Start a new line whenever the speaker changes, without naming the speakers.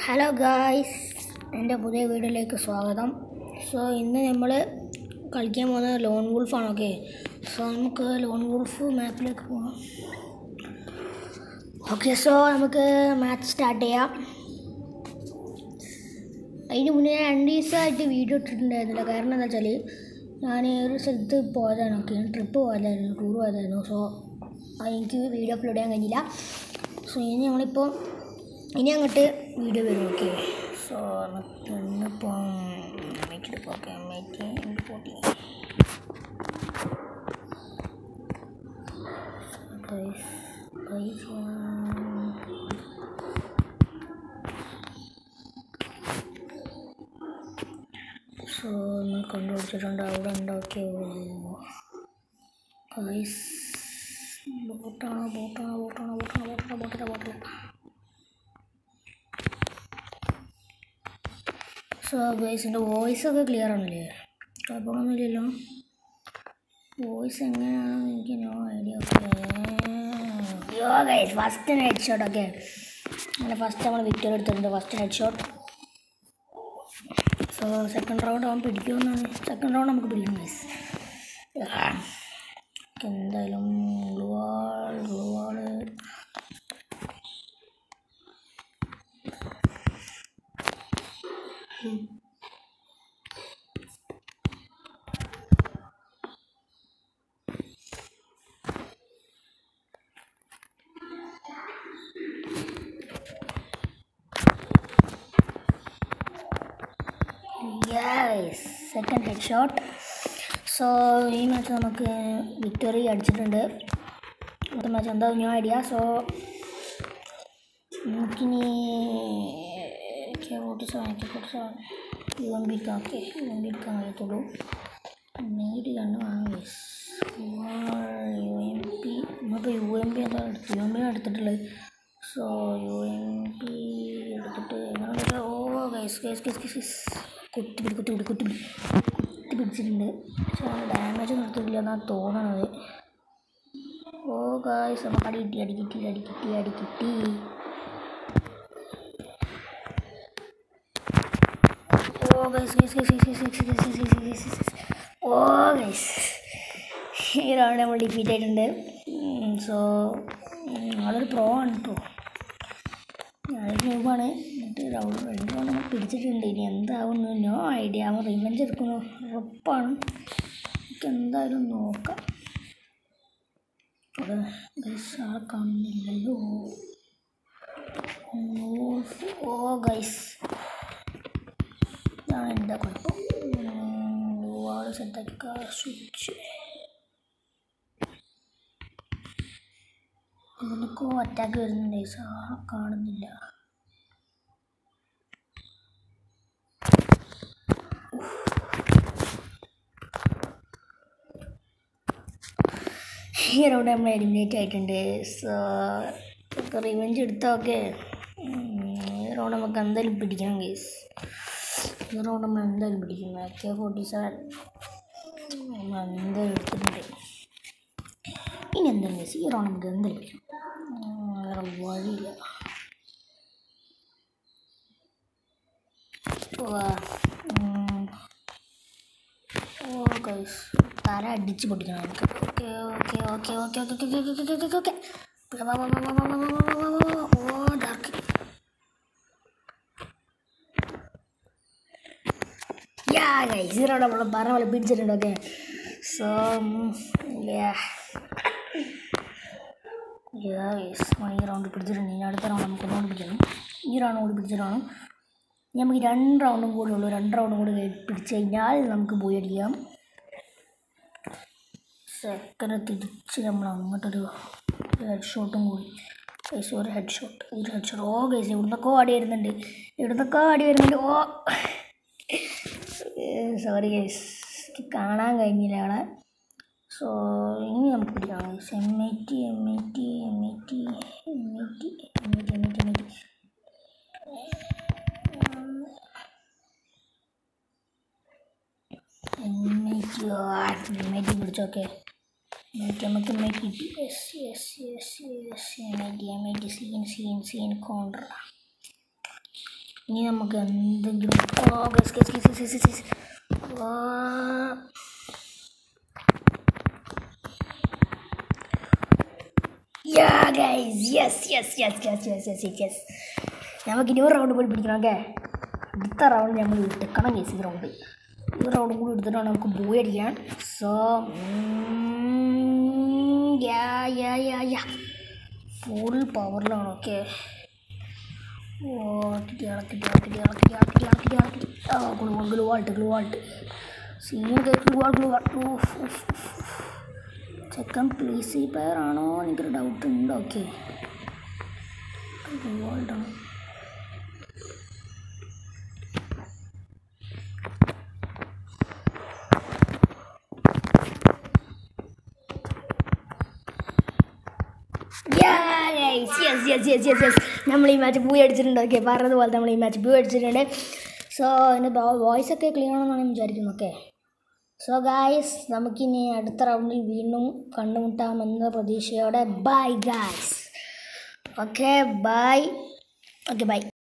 hello guys എൻ്റെ പുതിയ വീഡിയോയിലേക്ക് സ്വാഗതം സോ ഇന്ന് നമ്മൾ കളിക്കാൻ പോകുന്നത് ലോൺ വുൾഫാണ് ഓക്കെ സോ നമുക്ക് ലോൺ വുൾഫ് മാപ്പിലേക്ക് പോകാം ഓക്കെ സോ നമുക്ക് മാച്ച് സ്റ്റാർട്ട് ചെയ്യാം അതിന് മുന്നേ ഞാൻ രണ്ട് ദിവസമായിട്ട് വീഡിയോ ഇട്ടിട്ടുണ്ടായിരുന്നില്ല കാരണം എന്താ വെച്ചാൽ ഞാൻ ഒരു സ്ഥലത്ത് പോയതാണ് ഓക്കെ ട്രിപ്പ് പോയതായിരുന്നു ടൂർ പോയതായിരുന്നു സോ എനിക്ക് വീഡിയോ അപ്ലോഡ് ചെയ്യാൻ കഴിഞ്ഞില്ല സോ ഇനി നമ്മളിപ്പോൾ ഇനി അങ്ങോട്ട് വീഡിയോ വരും ഓക്കെ സോ നമുക്ക് ഇന്നിപ്പോൾ അമ്മയ്ക്കെടുക്കും ഓക്കെ അമ്മയ്ക്ക് ഫോർട്ടി സോ ഒന്ന് കണ്ടുപിടിച്ചിട്ടുണ്ട് അവിടെ ഉണ്ടാക്കിയ ഗൈസ് ബോട്ടാണോ ബോട്ടാണോ ബോട്ടാണോ ബോട്ടാണോ ബോട്ടാണോ ബോട്ടില്ല ബോട്ടില്ല സോ ഗൈസിൻ്റെ വോയിസ് ഒക്കെ ക്ലിയർ ആണല്ലേ കുഴപ്പമൊന്നുമില്ലല്ലോ വോയിസ് എങ്ങനെയാണെന്ന് എനിക്ക് no idea okay yo guys first head shot okay അങ്ങനെ ഫസ്റ്റ് നമ്മൾ വിക്ടർ എടുത്തിട്ടുണ്ട് first head shot so second round അവൻ പിടിക്കുമെന്നാണ് സെക്കൻഡ് റൗണ്ട് നമുക്ക് പിടിക്കും ഗൈസ് എന്തായാലും ഗ്ലുവാൾ ഗ്ലുവാള് yes second head shot so ഈ മാച്ച് നമുക്ക് വിക്ടറി അടിച്ചിട്ടുണ്ട് അടുത്ത മാച്ച് എന്താ ഞാൻ ഐഡിയ സോ നമുക്കിനി K forty seven K forty seven U M B എടുക്കാം ഓക്കെ യു എം ബി എടുക്കാൻ കഴിയത്തുള്ളൂ നേരി കണ്ണ് വേണം യെസ് യു എം പി നമ്മളിപ്പോൾ യു എം പി എന്താ എടുത്തു യു എം പി എടുത്തിട്ടുള്ളത് സോ യു എം പി എടുത്തിട്ട് എങ്ങനെ oh guys guys guys guys guys കുത്തി പിടി കുത്തി പിടി കുത്തി പിടി കുത്തി പിടിച്ചിട്ടുണ്ട് പക്ഷേ ഡാമേജ് ഒന്നും എടുത്തിട്ടില്ല എന്നാണ് തോന്നണത് ഓ ഗായ്സ് നമുക്ക് അടി കിട്ടി അടി കിട്ടി അടി കിട്ടി അടി കിട്ടി oh guys guys guys guys guys guys guys guys guys guys guys oh guys ഈ റൗണ്ട് നമ്മൾ ഡിഫീറ്റ് ആയിട്ടുണ്ട് സോ ആളൊരു പ്രോ ആണ് കേട്ടോ ഞാനൊരു ന്യൂബാണ് എന്നിട്ട് റൗണ്ട് രണ്ട് റൗണ്ട് നമ്മൾ പിടിച്ചിട്ടുണ്ട് ഇനി എന്താവുന്നു നോ ഐഡിയ അവൻ റിവെഞ്ച് എടുക്കുന്നു ഉറപ്പാണ് നമുക്ക് എന്തായാലും നോക്കാം അവിടെ ഗൈസ് ആളെ കാണുന്നില്ലല്ലോ ഓ ഗൈസ് ഇതാണ് എൻ്റെ കുഴപ്പം ഒരുപാട് സെറ്റാക്കി സ്വിച്ച് ഇതിനൊക്കെ അറ്റാക്ക് വരുന്നുണ്ട് ഗൈസ് ആളെ കാണുന്നില്ല ഈ റൗണ്ട് നമ്മൾ എലിമിനേറ്റ് ആയിട്ടുണ്ട് സോ റിവെഞ്ച് എടുത്തൊക്കെ ഈ റൗണ്ട് നമുക്ക് എന്തായാലും പിടിക്കണം ഗൈസ് ഈ റൗണ്ട് നമ്മൾ എന്തായാലും പിടിക്കും കെ ഫോർട്ടി സെവൻ നമ്മൾ എന്തായാലും എടുത്തിട്ടുണ്ട് ഇനി എന്തായാലും ഗൈസ് ഈ റൗണ്ട് നമുക്ക് എന്തായാലും പിടിക്കും വേറെ വഴിയില്ല ഓ ഗൈസ് തല അടിച്ച് പൊട്ടിക്കണം നമുക്ക് okay okay okay okay okay okay okay okay okay okay oh dark yeah guys ഈ റൗണ്ട് നമ്മൾ പറഞ്ഞ പോലെ പിടിച്ചിട്ടുണ്ട് ഓക്കെ സോ യാ യെസ് ഈ റൗണ്ട് പിടിച്ചിട്ടുണ്ട് ഇനി അടുത്ത റൗണ്ട് നമുക്ക് ഒന്നുകൂടി പിടിക്കണം ഈ റൗണ്ട് കൂടി പിടിച്ചിട്ടാണ് നമുക്ക് രണ്ട് റൗണ്ടും കൂടി ഉള്ളൂ രണ്ട് റൗണ്ടും കൂടി പിടിച്ച് കഴിഞ്ഞാൽ നമുക്ക് പോയി അടിക്കാം സെക്കൻഡ് തിരിച്ച് നമ്മൾ അങ്ങോട്ടൊരു ഹെഡ് ഷോട്ടും കൂടി ഗൈസ് ഒരു ഹെഡ് ഷോട്ട് ഒരു ഹെഡ് ഷോട്ട് ഓ ഗൈസ് ഇവിടുന്നൊക്കെ ആടി വരുന്നുണ്ട് ഇവിടുന്നൊക്കെ ആടി വരുന്നുണ്ട് ഓ സോറി ഗൈസ് കാണാൻ കഴിഞ്ഞില്ല അവിടെ സോ ഇനി നമുക്ക് പിടിക്കാം M I T M I T M I T M I T M I T M I T M I T M I T M I T പിടിച്ചോക്കെ എം ഐ ടി നമുക്ക് M I T കിട്ടി yes yes yes yes M I T M I T scene scene scene കോൺട്ര ഇനി നമുക്ക് എന്തെങ്കിലും oh guys guys guys guys guys guys oh yeah guys yes yes yes yes yes yes yes yes നമുക്ക് ഇനി ഒരു round കൂടി പിടിക്കണം okay അടുത്ത റൗണ്ട് നമ്മൾ എടുക്കണം ഗൈസ് ഈ റൗണ്ട് ഈ റൗണ്ടും കൂടി എടുത്തിട്ടാണ് നമുക്ക് ബോയ് അടിക്കാൻ so yeah yeah yeah yeah full പവറിലാണ് ഓക്കെ ഓ കിട്ടി ഇളക്കിട്ടി ഇളക്കിട്ടി ഇളക്കിട്ടി ഇളക്കിട്ടി ഇളക്കിട്ടി ഇളക്കിട്ടി ആ ഗ്ലൂ ഗ്ലൂ ആൾട്ട് ഗ്ലൂ ആൾട്ട് സീനൊക്കെ ഗ്ലൂ ആൾ ഗ്ലൂ ആൾ ചെക്കൻ പ്ലീസി പ്ലെയർ ആണോ എനിക്കൊരു ഡൗട്ട് ഉണ്ട് ഓക്കെ ഗ്ലൂ ആൾട്ടാണ് നമ്മൾ ഈ മാച്ച് പൂയി അടിച്ചിട്ടുണ്ട് ഓക്കെ പറഞ്ഞതുപോലെ നമ്മൾ ഈ മാച്ച് പൂയി അടിച്ചിട്ടുണ്ട് സോ അതിൻ്റെ വോയിസ് ഒക്കെ ക്ലിയർ ആണെന്നാണ് ഞാൻ വിചാരിക്കുന്നത് ഓക്കെ സോ ഗായ്സ് നമുക്കിനി അടുത്ത റൗണ്ടിൽ വീണ്ടും കണ്ടുമുട്ടാമെന്ന പ്രതീക്ഷയോടെ bye guys okay bye okay by